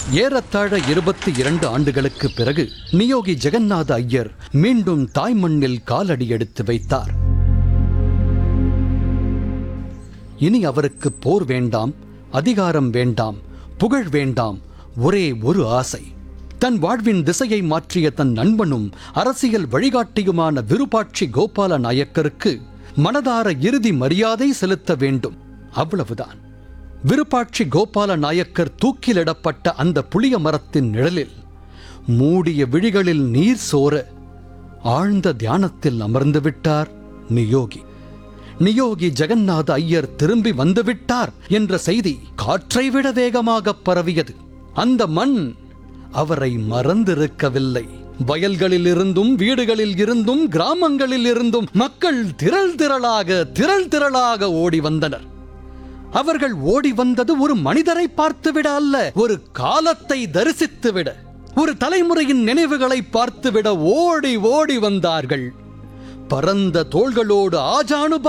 ஏறத்தாழ இருபத்தி இரண்டு ஆண்டுகளுக்கு பிறகு நியோகி ஜெகநாத ஐயர் மீண்டும் தாய் மண்ணில் காலடி எடுத்து வைத்தார் இனி அவருக்கு போர் வேண்டாம் அதிகாரம் வேண்டாம் புகழ் வேண்டாம் ஒரே ஒரு ஆசை தன் வாழ்வின் திசையை மாற்றிய தன் நண்பனும் அரசியல் வழிகாட்டியுமான விருபாட்சி கோபால நாயக்கருக்கு மனதார இறுதி மரியாதை செலுத்த வேண்டும் அவ்வளவுதான் விருப்பாட்சி கோபால நாயக்கர் தூக்கிலிடப்பட்ட அந்த புளிய மரத்தின் நிழலில் மூடிய விழிகளில் நீர் சோர ஆழ்ந்த தியானத்தில் அமர்ந்து விட்டார் நியோகி நியோகி ஜெகநாத ஐயர் திரும்பி வந்துவிட்டார் என்ற செய்தி காற்றை விட வேகமாக பரவியது அந்த மண் அவரை மறந்திருக்கவில்லை வயல்களில் இருந்தும் வீடுகளில் இருந்தும் கிராமங்களில் இருந்தும் மக்கள் திரள் திரளாக திரள் திரளாக ஓடி வந்தனர் அவர்கள் ஓடி வந்தது ஒரு மனிதரை பார்த்துவிட அல்ல ஒரு காலத்தை தரிசித்துவிட ஒரு தலைமுறையின் நினைவுகளை பார்த்துவிட ஓடி ஓடி வந்தார்கள் பரந்த தோள்களோடு ஆஜானுபா